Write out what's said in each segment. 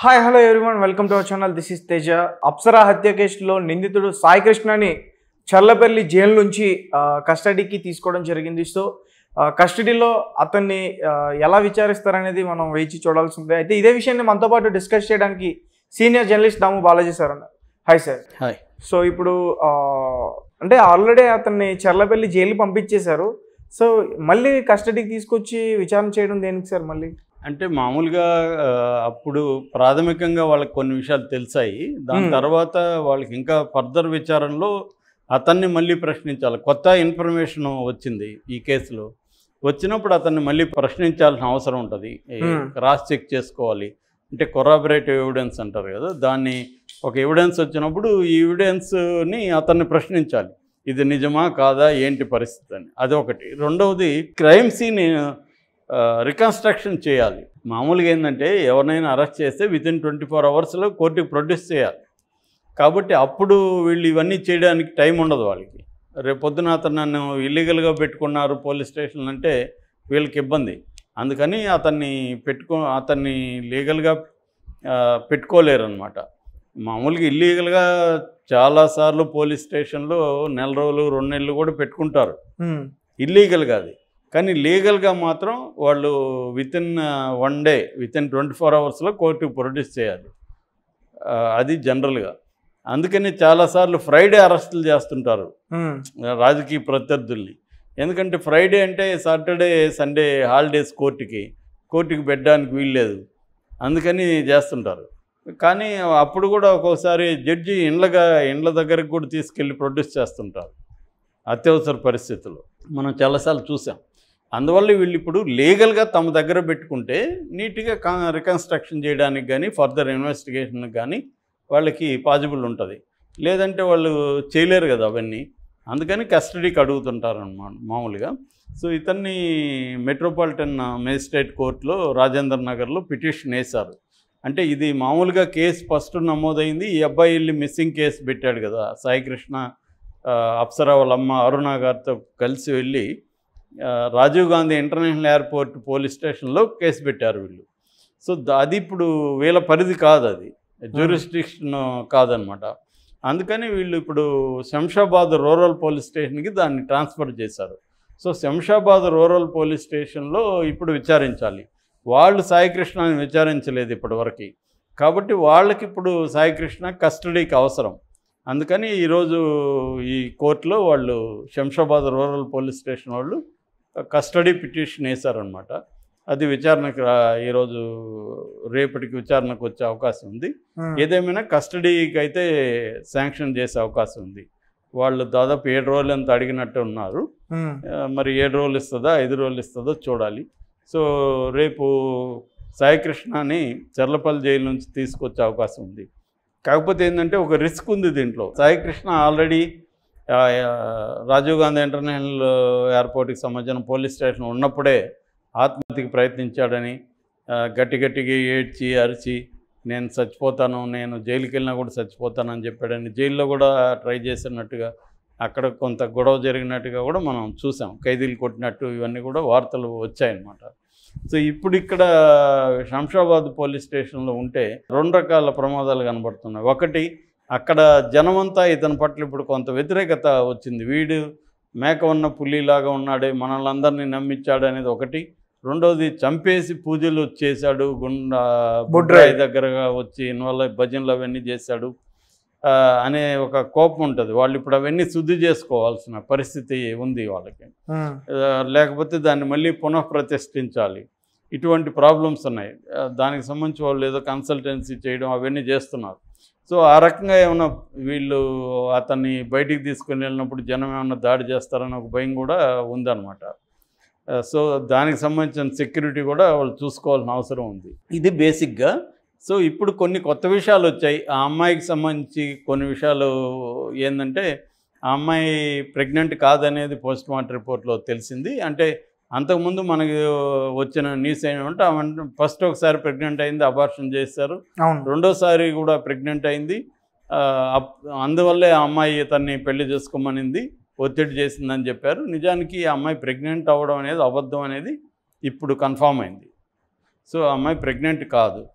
Hi hello everyone welcome to our channel this is Teja Apsara హత్య కేసులో నిందితుడు సాయి కృష్ణని చర్లపల్లి జైలు నుంచి ఆ, కస్టడీకి తీసుకోవడం జరిగింది సో ఆ, కస్టడీలో అతన్ని ఆ, ఎలా విచారిస్తారనేది మనం వేచి చూడాల్సి ఉంది అయితే ఇదే విషయాన్ని మనతో పాటు డిస్కస్ చేయడానికి senior journalist Damu Balaji sir అన్నారు హాయ్ సార్ హాయ్ సో ఇప్పుడు ఆ, అంటే ఆల్రెడీ అతన్ని చర్లపల్లి జైలు పంపించేశారు సో మళ్ళీ కస్టడీకి తీసుకొచ్చి విచారణ చేయడం దేనికి సార్ మళ్ళీ అంటే మామూలుగా ఆ, అప్పుడు ప్రాథమికంగా వాళ్ళకి కొన్ని విషయాలు తెలిసాయి దాని Hmm. తర్వాత వాళ్ళకి ఇంకా ఫర్దర్ విచారణలో అతన్ని మళ్ళీ ప్రశ్నించాలి కొత్త ఇన్ఫర్మేషన్ వచ్చింది ఈ కేసులో వచ్చినప్పుడు అతన్ని మళ్ళీ ప్రశ్నించాల్సిన అవసరం ఉంటుంది Hmm. క్రాస్ చెక్ చేసుకోవాలి అంటే కొరాబరేటివ్ ఎవిడెన్స్ అంటారు కదా దాన్ని ఒక ఎవిడెన్స్ వచ్చినప్పుడు ఈ ఎవిడెన్స్ని అతన్ని ప్రశ్నించాలి ఇది నిజమా కాదా ఏంటి పరిస్థితి అని అదొకటి రెండవది క్రైమ్ సీన్ రికన్స్ట్రక్షన్ చేయాలి మామూలుగా ఏంటంటే ఎవరినైనా అరెస్ట్ చేస్తే విత్ ఇన్ ట్వంటీ ఫోర్ అవర్స్లో కోర్టుకి ప్రొడ్యూస్ చేయాలి కాబట్టి అప్పుడు వీళ్ళు ఇవన్నీ చేయడానికి టైం ఉండదు వాళ్ళకి రేపు పొద్దున అతను నన్ను ఇల్లీగల్గా పెట్టుకున్నారు పోలీస్ స్టేషన్ అంటే వీళ్ళకి ఇబ్బంది అందుకని అతన్ని పెట్టుకో అతన్ని లీగల్గా పెట్టుకోలేరు అనమాట మామూలుగా ఇల్లీగల్గా చాలాసార్లు పోలీస్ స్టేషన్లో నెల రోజులు రెండు నెలలు కూడా పెట్టుకుంటారు ఉమ్, ఇల్లీగల్గా అది కానీ లీగల్గా మాత్రం వాళ్ళు within one day within twenty four అవర్స్లో కోర్టుకు ప్రొడ్యూస్ చేయాలి ఆ, అది జనరల్గా అందుకని చాలాసార్లు ఫ్రైడే అరెస్టులు చేస్తుంటారు ఉమ్, రాజకీయ ప్రత్యర్థుల్ని ఎందుకంటే ఫ్రైడే అంటే సాటర్డే సండే హాలిడేస్ కోర్టుకి కోర్టుకి పెట్టడానికి వీల్లేదు అందుకని చేస్తుంటారు కానీ అప్పుడు కూడా ఒక్కోసారి జడ్జి ఇండ్లగా ఇండ్ల దగ్గరికి కూడా తీసుకెళ్ళి ప్రొడ్యూస్ చేస్తుంటారు అత్యవసర పరిస్థితుల్లో మనం చాలాసార్లు చూసాం అందువల్ల వీళ్ళు ఇప్పుడు లీగల్గా తమ దగ్గర పెట్టుకుంటే నీట్గా కా రికన్స్ట్రక్షన్ చేయడానికి కానీ ఫర్దర్ ఇన్వెస్టిగేషన్కి కానీ వాళ్ళకి పాజిబుల్ ఉంటుంది లేదంటే వాళ్ళు చేయలేరు కదా అవన్నీ అందుకని కస్టడీకి అడుగుతుంటారు అన్నమాట మామూలుగా సో ఇతన్ని మెట్రోపాలిటన్ మేజిస్ట్రేట్ కోర్టులో రాజేంద్ర నగర్లో పిటిషన్ వేశారు అంటే ఇది మామూలుగా కేసు ఫస్ట్ నమోదైంది ఈ అబ్బాయి వెళ్ళి మిస్సింగ్ కేసు పెట్టాడు కదా సాయికృష్ణ ఆ, అప్సరా వాళ్ళ అమ్మ అరుణ గారితో కలిసి వెళ్ళి ఆ, Rajiv Gandhi international airport police స్టేషన్లో కేసు పెట్టారు వీళ్ళు సో ద- అది ఇప్పుడు వీళ్ళ పరిధి కాదు అది జ్యూరిస్డిక్షన్ కాదనమాట అందుకని వీళ్ళు ఇప్పుడు శంషాబాద్ రూరల్ పోలీస్ స్టేషన్కి దాన్ని ట్రాన్స్ఫర్ చేశారు సో శంషాబాద్ రూరల్ పోలీస్ స్టేషన్లో ఇప్పుడు విచారించాలి వాళ్ళు సాయికృష్ణని విచారించలేదు ఇప్పటివరకు కాబట్టి వాళ్ళకి ఇప్పుడు సాయికృష్ణ కస్టడీకి అవసరం అందుకని ఈరోజు ఈ కోర్టులో వాళ్ళు శంషాబాద్ రూరల్ పోలీస్ స్టేషన్ వాళ్ళు కస్టడీ పిటిషన్ వేశారనమాట అది విచారణకు రా- ఈరోజు రేపటికి విచారణకు వచ్చే అవకాశం ఉంది ఉమ్. ఏదేమైనా కస్టడీకి అయితే శాంక్షన్ చేసే అవకాశం ఉంది వాళ్ళు దాదాపు ఏడు రోజులు ఎంత అడిగినట్టు ఉన్నారు ఉమ్, ఆ, మరి ఏడు రోజులు ఇస్తుందా ఐదు రోజులు ఇస్తుందో చూడాలి సో రేపు సాయికృష్ణని చెర్లపల్లి జైలు నుంచి తీసుకొచ్చే అవకాశం ఉంది కాకపోతే ఏంటంటే ఒక రిస్క్ ఉంది దీంట్లో సాయికృష్ణ ఆల్రెడీ ఆ, ఆ, రాజీవ్ గాంధీ ఇంటర్నేషనల్ ఎయిర్పోర్ట్కి సంబంధించిన పోలీస్ స్టేషన్ ఉన్నప్పుడే ఆత్మహత్యకి ప్రయత్నించాడని ఆ, గట్టి గట్టిగా ఏడ్చి అరిచి నేను చచ్చిపోతాను నేను జైలుకి వెళ్ళినా కూడా చచ్చిపోతానని చెప్పాడని జైల్లో కూడా ట్రై చేసినట్టుగా అక్కడ కొంత గొడవ జరిగినట్టుగా కూడా మనం చూసాం ఖైదీలు కొట్టినట్టు ఇవన్నీ కూడా వార్తలు వచ్చాయన్నమాట సో ఇప్పుడు ఇక్కడ శంషాబాద్ పోలీస్ స్టేషన్లో ఉంటే రెండు రకాల ప్రమాదాలు కనబడుతున్నాయి ఒకటి అక్కడ జనమంతా ఇతని పట్ల ఇప్పుడు కొంత వ్యతిరేకత వచ్చింది వీడు మేక ఉన్న పులిలాగా ఉన్నాడే మనల్ని అందరినీ నమ్మించాడు అనేది ఒకటి రెండోది చంపేసి పూజలు చేశాడు గుండా బుడ్రాయి దగ్గరగా వచ్చి ఇన్వాల్వ్ భజనలు అవన్నీ చేశాడు ఆ, అనే ఒక కోపం ఉంటుంది వాళ్ళు ఇప్పుడు అవన్నీ శుద్ధి చేసుకోవాల్సిన పరిస్థితి ఉంది వాళ్ళకి ఉమ్, ఆ, లేకపోతే దాన్ని మళ్ళీ పునఃప్రతిష్ఠించాలి ఇటువంటి ప్రాబ్లమ్స్ ఉన్నాయి ఆ, దానికి సంబంధించి వాళ్ళు ఏదో కన్సల్టెన్సీ చేయడం అవన్నీ చేస్తున్నారు సో ఆ రకంగా ఏమైనా వీళ్ళు అతన్ని బయటికి తీసుకుని వెళ్ళినప్పుడు జనం ఏమైనా దాడి చేస్తారని ఒక భయం కూడా ఉందన్నమాట ఆ, సో దానికి సంబంధించిన సెక్యూరిటీ కూడా వాళ్ళు చూసుకోవాల్సిన అవసరం ఉంది ఇది బేసిక్గా సో ఇప్పుడు కొన్ని కొత్త విషయాలు వచ్చాయి ఆ అమ్మాయికి సంబంధించి కొన్ని విషయాలు ఏంటంటే ఆ అమ్మాయి ప్రెగ్నెంట్ కాదనేది పోస్ట్ మార్టం రిపోర్ట్లో తెలిసింది అంటే అంతకుముందు మనకి వచ్చిన న్యూస్ ఏమంటే ఆమె ఫస్ట్ ఒకసారి ప్రెగ్నెంట్ అయింది అబార్షన్ చేశారు అవును రెండోసారి కూడా ప్రెగ్నెంట్ అయింది ఆ, అప్- అందువల్లే ఆ అమ్మాయి తన్ని పెళ్లి చేసుకోమనింది ఒత్తిడి చేసిందని చెప్పారు నిజానికి ఆ అమ్మాయి ప్రెగ్నెంట్ అవ్వడం అనేది అబద్ధం అనేది ఇప్పుడు కన్ఫామ్ అయింది సో ఆ అమ్మాయి ప్రెగ్నెంట్ కాదు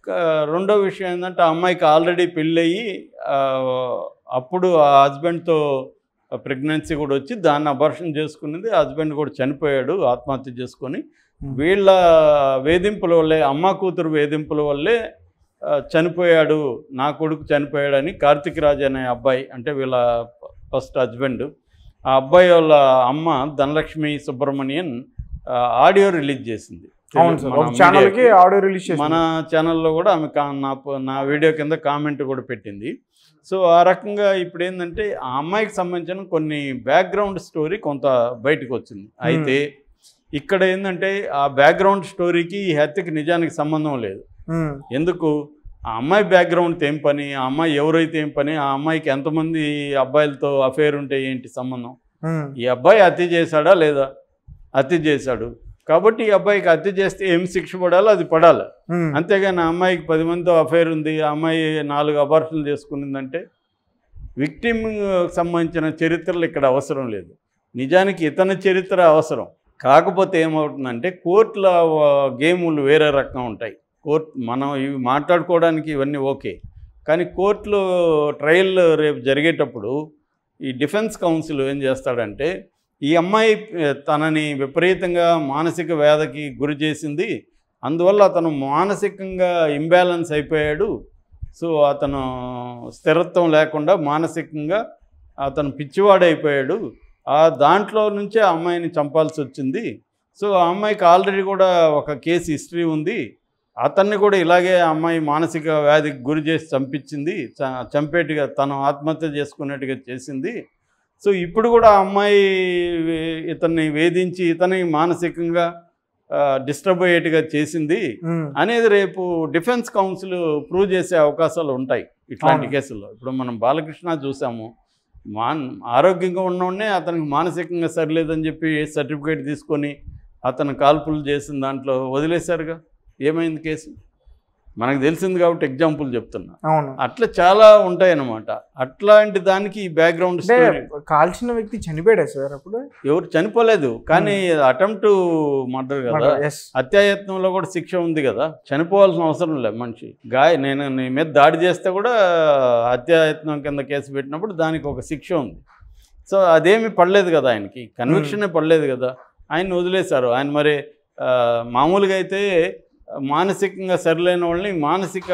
క- రెండో విషయం ఏంటంటే ఆ అమ్మాయికి ఆల్రెడీ పెళ్ళయి ఆ, అప్పుడు ఆ హస్బెండ్తో ప్రెగ్నెన్సీ కూడా వచ్చి దాన్ని అబర్షన్ చేసుకున్నది హస్బెండ్ కూడా చనిపోయాడు ఆత్మహత్య చేసుకొని వీళ్ళ వేధింపుల వల్లే అమ్మ కూతురు వేధింపుల వల్లే ఆ, చనిపోయాడు నా కొడుకు చనిపోయాడని కార్తిక్ రాజ్ అనే అబ్బాయి అంటే వీళ్ళ ఫస్ట్ హస్బెండ్ ఆ అబ్బాయి వాళ్ళ అమ్మ ధనలక్ష్మి సుబ్రహ్మణ్యన్ ఆ, ఆడియో రిలీజ్ చేసింది అవును సార్ మన ఒక ఛానల్ కి మీడియాకి. ఆడియో రిలీజ్ మన చేసి ఛానల్లో కూడా ఆమె కా- నా ప- నా వీడియో కింద కామెంట్ కూడా పెట్టింది సో ఆ రకంగా ఇప్పుడు ఏంటంటే ఆ అమ్మాయికి సంబంధించిన కొన్ని బ్యాక్గ్రౌండ్ స్టోరీ కొంత బయటకు వచ్చింది అయితే ఇక్కడ ఏంటంటే ఆ బ్యాక్గ్రౌండ్ స్టోరీకి ఈ హత్యకి నిజానికి సంబంధం లేదు ఎందుకు ఆ అమ్మాయి బ్యాక్గ్రౌండ్ ఏం పని ఆ అమ్మాయి ఎవరైతే ఏం పని ఆ అమ్మాయికి ఎంతమంది అబ్బాయిలతో అఫేర్ ఉంటే ఏంటి సంబంధం ఈ అబ్బాయి హత్య చేశాడా లేదా హత్య చేశాడు కాబట్టి ఈ అబ్బాయికి హత్య చేస్తే ఏం శిక్ష పడాలో అది పడాలి అంతేగాని ఆ అమ్మాయికి పది మందితో అఫైర్ ఉంది ఆ అమ్మాయి నాలుగు అబార్షన్లు చేసుకునిందంటే విక్టిమ్ సంబంధించిన చరిత్రలు ఇక్కడ అవసరం లేదు నిజానికి ఇతని చరిత్ర అవసరం కాకపోతే ఏమవుతుందంటే కోర్టుల ఆ, గేములు వేరే రకంగా ఉంటాయి కోర్టు మనం ఇవి మాట్లాడుకోవడానికి ఇవన్నీ ఓకే కానీ కోర్టులో ట్రయల్ రేపు జరిగేటప్పుడు ఈ డిఫెన్స్ కౌన్సిల్ ఏం చేస్తాడంటే ఈ అమ్మాయి ఆ, తనని విపరీతంగా మానసిక వ్యాధికి గురి చేసింది అందువల్ల అతను మానసికంగా ఇంబ్యాలెన్స్ అయిపోయాడు సో అతను స్థిరత్వం లేకుండా మానసికంగా అతను పిచ్చివాడైపోయాడు ఆ దాంట్లో నుంచే ఆ అమ్మాయిని చంపాల్సి వచ్చింది సో ఆ అమ్మాయికి ఆల్రెడీ కూడా ఒక కేసు హిస్టరీ ఉంది అతన్ని కూడా ఇలాగే ఆ అమ్మాయి మానసిక వ్యాధికి గురి చేసి చంపించింది చ- చంపేట్టుగా తను ఆత్మహత్య చేసుకున్నట్టుగా చేసింది సో ఇప్పుడు కూడా ఆ అమ్మాయి వే- ఇతన్ని వేధించి ఇతని మానసికంగా డిస్టర్బ్ అయ్యేట్టుగా చేసింది అనేది రేపు డిఫెన్స్ కౌన్సిల్ ప్రూవ్ చేసే అవకాశాలు ఉంటాయి ఇట్లాంటి అవును. కేసుల్లో ఇప్పుడు మనం బాలకృష్ణ చూసాము మాన్ ఆరోగ్యంగా ఉన్నోడనే అతనికి మానసికంగా సరిలేదని చెప్పి సర్టిఫికేట్ తీసుకొని అతను కాల్పులు చేసిన దాంట్లో వదిలేశారుగా ఏమైంది కేసు మనకు తెలిసింది కాబట్టి ఎగ్జాంపుల్ చెప్తున్నా అవును అట్లా చాలా ఉంటాయన్నమాట అట్లాంటి దానికి ఈ బ్యాక్గ్రౌండ్ అంటే స్టోరీ కాల్చిన వ్యక్తి చనిపోయాడా సార్ అప్పుడు ఎవరు చనిపోలేదు కానీ అటెంప్ట్ మర్డర్ కదా ఎస్ హత్యాయత్నంలో కూడా శిక్ష ఉంది కదా చనిపోవాల్సిన అవసరం లేదు మనిషి గాయ నేను నీ మీద దాడి చేస్తే కూడా హత్యాయత్నం కింద కేసు పెట్టినప్పుడు దానికి ఒక శిక్ష ఉంది సో అదేమి పడలేదు కదా ఆయనకి కన్విక్షనే పడలేదు కదా ఆయన వదిలేశారు ఆయన మరి ఆ, మామూలుగా అయితే మానసికంగా సరిలేని వాళ్ళని మానసిక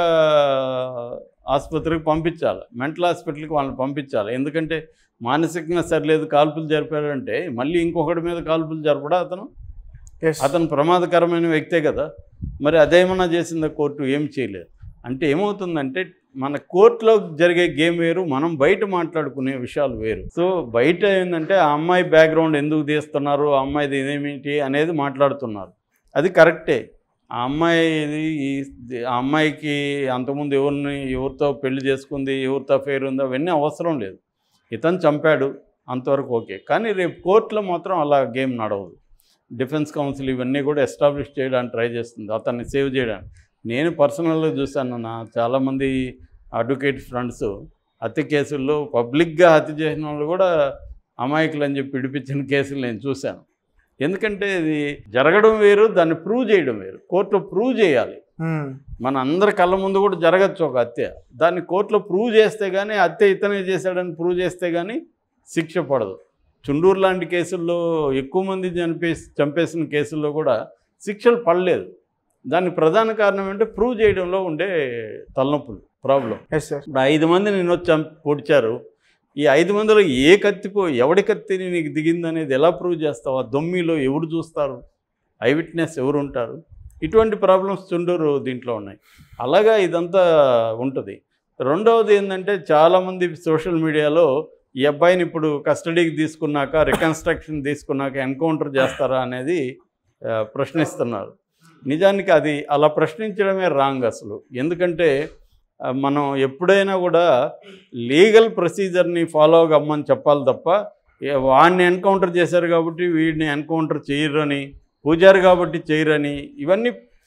ఆసుపత్రికి పంపించాలి మెంటల్ హాస్పిటల్కి వాళ్ళని పంపించాలి ఎందుకంటే మానసికంగా సరిలేదు కాల్పులు జరిపారంటే మళ్ళీ ఇంకొకటి మీద కాల్పులు జరపడా అతను ఎస్ అతను ప్రమాదకరమైన వ్యక్తే కదా మరి అదేమన్నా చేసిందా కోర్టు ఏం చేయలేదు అంటే ఏమవుతుందంటే మన కోర్టులో జరిగే గేమ్ వేరు మనం బయట మాట్లాడుకునే విషయాలు వేరు సో బయట ఏంటంటే ఆ అమ్మాయి బ్యాక్గ్రౌండ్ ఎందుకు తీస్తున్నారు ఆ అమ్మాయిది ఇదేమిటి అనేది మాట్లాడుతున్నారు అది కరెక్టే ఆ అమ్మాయిది ఈ- ఆ అమ్మాయికి అంతకుముందు ఎవరిని ఎవరితో పెళ్లి చేసుకుంది ఎవరితో ఫేర్ ఉంది అవన్నీ అవసరం లేదు ఇతను చంపాడు అంతవరకు ఓకే కానీ రేపు కోర్టులో మాత్రం అలా గేమ్ నడవదు డిఫెన్స్ కౌన్సిల్ ఇవన్నీ కూడా ఎస్టాబ్లిష్ చేయడానికి ట్రై చేస్తుంది అతన్ని సేవ్ చేయడానికి నేను పర్సనల్గా చూశాను నా చాలామంది అడ్వకేట్ ఫ్రెండ్స్ హత్య కేసుల్లో పబ్లిక్గా హత్య చేసిన వాళ్ళు కూడా అమాయకులు అని చెప్పి విడిపించిన కేసులు నేను చూశాను ఎందుకంటే ఇది జరగడం వేరు దాన్ని ప్రూవ్ చేయడం వేరు కోర్టులో ప్రూవ్ చేయాలి మన అందరి కళ్ళ ముందు కూడా జరగచ్చు ఒక హత్య దాన్ని కోర్టులో ప్రూవ్ చేస్తే కానీ హత్య ఇతనే చేశాడని ప్రూవ్ చేస్తే కానీ శిక్ష పడదు చుండూరు లాంటి కేసుల్లో ఎక్కువ మంది చంపేసి చంపేసిన కేసుల్లో కూడా శిక్షలు పడలేదు దానికి ప్రధాన కారణం ఏంటంటే ప్రూవ్ చేయడంలో ఉండే తలనొప్పులు ప్రాబ్లం ఎస్ సార్ ఇప్పుడు ఐదు మంది నిన్ను వచ్చి చంపి పొడిచారు ఈ ఐదు మందిలో ఏ కత్తిపో ఎవడి కత్తిని నీకు దిగింది అనేది ఎలా ప్రూవ్ చేస్తావు ఆ దొమ్మిలో ఎవరు చూస్తారు ఐ విట్నెస్ ఎవరు ఉంటారు ఇటువంటి ప్రాబ్లమ్స్ చుండూరు దీంట్లో ఉన్నాయి అలాగా ఇదంతా ఉంటుంది రెండవది ఏంటంటే చాలామంది సోషల్ మీడియాలో ఈ అబ్బాయిని ఇప్పుడు కస్టడీకి తీసుకున్నాక రికన్స్ట్రక్షన్ తీసుకున్నాక ఎన్కౌంటర్ చేస్తారా అనేది ఆ, ప్రశ్నిస్తున్నారు నిజానికి అది అలా ప్రశ్నించడమే రాంగ్ అసలు ఎందుకంటే ఆ, మనం ఎప్పుడైనా కూడా లీగల్ ప్రొసీజర్ని ఫాలో కమ్మని చెప్పాలి తప్ప ఏ, వాడిని ఎన్కౌంటర్ చేశారు కాబట్టి వీడిని ఎన్కౌంటర్ చేయరని పూజారి కాబట్టి చేయరని ఇవన్నీ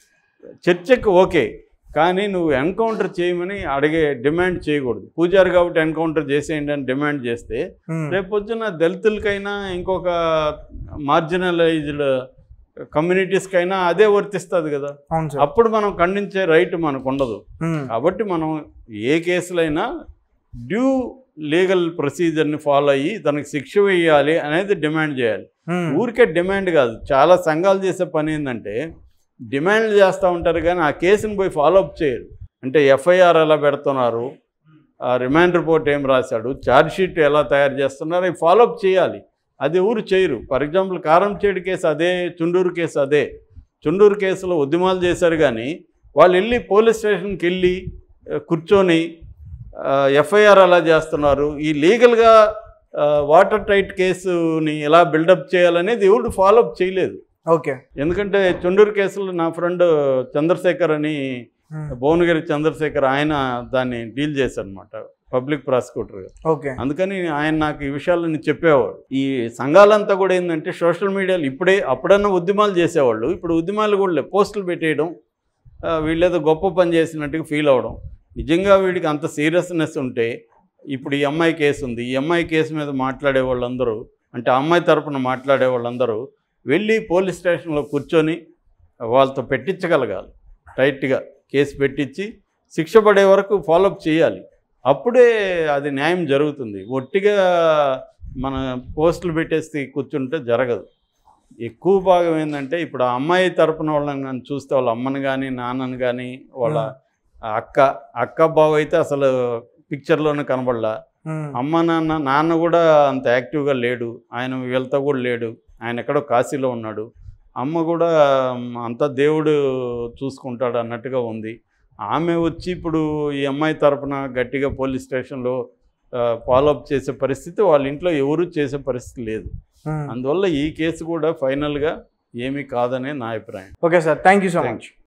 చర్చకు ఓకే కానీ నువ్వు ఎన్కౌంటర్ చేయమని అడిగే డిమాండ్ చేయకూడదు పూజారి కాబట్టి ఎన్కౌంటర్ చేసేయండి అని డిమాండ్ చేస్తే రేపు పొద్దున దళితులకైనా ఇంకొక మార్జినలైజ్డ్ కమ్యూనిటీస్కైనా అదే వర్తిస్తుంది కదా అవును సార్ అప్పుడు మనం ఖండించే రైట్ మనకు ఉండదు ఉమ్, కాబట్టి మనం ఏ కేసులైనా డ్యూ లీగల్ ప్రొసీజర్ని ఫాలో అయ్యి తనకి శిక్ష వేయాలి అనేది డిమాండ్ చేయాలి ఉమ్, ఊరికే డిమాండ్ కాదు చాలా సంఘాలు చేసే పని ఏంటంటే డిమాండ్ చేస్తూ ఉంటారు కానీ ఆ కేసుని పోయి ఫాలో అప్ చేయరు అంటే ఎఫ్ఐఆర్ ఎలా పెడుతున్నారు ఆ రిమాండ్ రిపోర్ట్ ఏం రాశాడు ఛార్జ్ షీట్ ఎలా తయారు చేస్తున్నారు అవి ఫాలో అప్ చేయాలి అది ఊరు చేయరు ఫర్ ఎగ్జాంపుల్ కారంచేడు కేసు అదే చుండూరు కేసు అదే చుండూరు కేసులో ఉద్యమాలు చేశారు కానీ వాళ్ళు వెళ్ళి పోలీస్ స్టేషన్కి వెళ్ళి ఆ, కూర్చొని ఎఫ్ఐఆర్ ఎలా చేస్తున్నారు ఈ లీగల్గా వాటర్ టైట్ కేసుని ఎలా బిల్డప్ చేయాలనేది ఎవరు ఫాలో అప్ చేయలేదు ఓకే ఎందుకంటే చుండూరు కేసులో నా ఫ్రెండ్ చంద్రశేఖర్ అని ఉమ్, భువనగిరి చంద్రశేఖర్ ఆయన దాన్ని డీల్ చేశారు అనమాట పబ్లిక్ ప్రాసిక్యూటర్గా ఓకే అందుకని ఆయన నాకు ఈ విషయాలన్నీ చెప్పేవాడు ఈ సంఘాలంతా కూడా ఏంటంటే సోషల్ మీడియాలో ఇప్పుడే అప్పుడన్నా ఉద్యమాలు చేసేవాళ్ళు ఇప్పుడు ఉద్యమాలు కూడా లేవు పోస్టులు పెట్టేయడం ఆ, వీళ్ళేదో గొప్ప పని చేసినట్టుగా ఫీల్ అవ్వడం నిజంగా వీడికి అంత సీరియస్నెస్ ఉంటే ఇప్పుడు ఈ అమ్మాయి కేసు ఉంది ఈ అమ్మాయి కేసు మీద మాట్లాడే వాళ్ళందరూ అంటే ఆ అమ్మాయి తరపున మాట్లాడే వాళ్ళందరూ వెళ్ళి పోలీస్ స్టేషన్లో కూర్చొని వాళ్ళతో పెట్టించగలగాలి టైట్గా కేసు పెట్టించి శిక్ష పడే వరకు ఫాలోఅప్ చేయాలి అప్పుడే అది న్యాయం జరుగుతుంది ఒట్టిగా మన పోస్టులు పెట్టేసి కూర్చుంటే జరగదు ఎక్కువ భాగం ఏంటంటే ఇప్పుడు ఆ అమ్మాయి తరపున వాళ్ళని కానీ చూస్తే వాళ్ళ అమ్మని కానీ నాన్నని కానీ వాళ్ళ అక్క అక్క బావ అయితే అసలు పిక్చర్లోనే కనబడలా ఉమ్, అమ్మ నాన్న నాన్న కూడా అంత యాక్టివ్గా లేడు ఆయన వీళ్ళతో కూడా లేడు ఆయన ఎక్కడో కాశీలో ఉన్నాడు అమ్మ కూడా మ్, అంతా దేవుడు చూసుకుంటాడు అన్నట్టుగా ఉంది ఆమె వచ్చి ఇప్పుడు ఈ అమ్మాయి తరపున గట్టిగా పోలీస్ స్టేషన్లో ఫాలోఅప్ చేసే పరిస్థితి వాళ్ళ ఇంట్లో ఎవరు చేసే పరిస్థితి లేదు ఉమ్. అందువల్ల ఈ కేసు కూడా ఫైనల్గా ఏమీ కాదనే నా అభిప్రాయం okay sir thank you so Thank much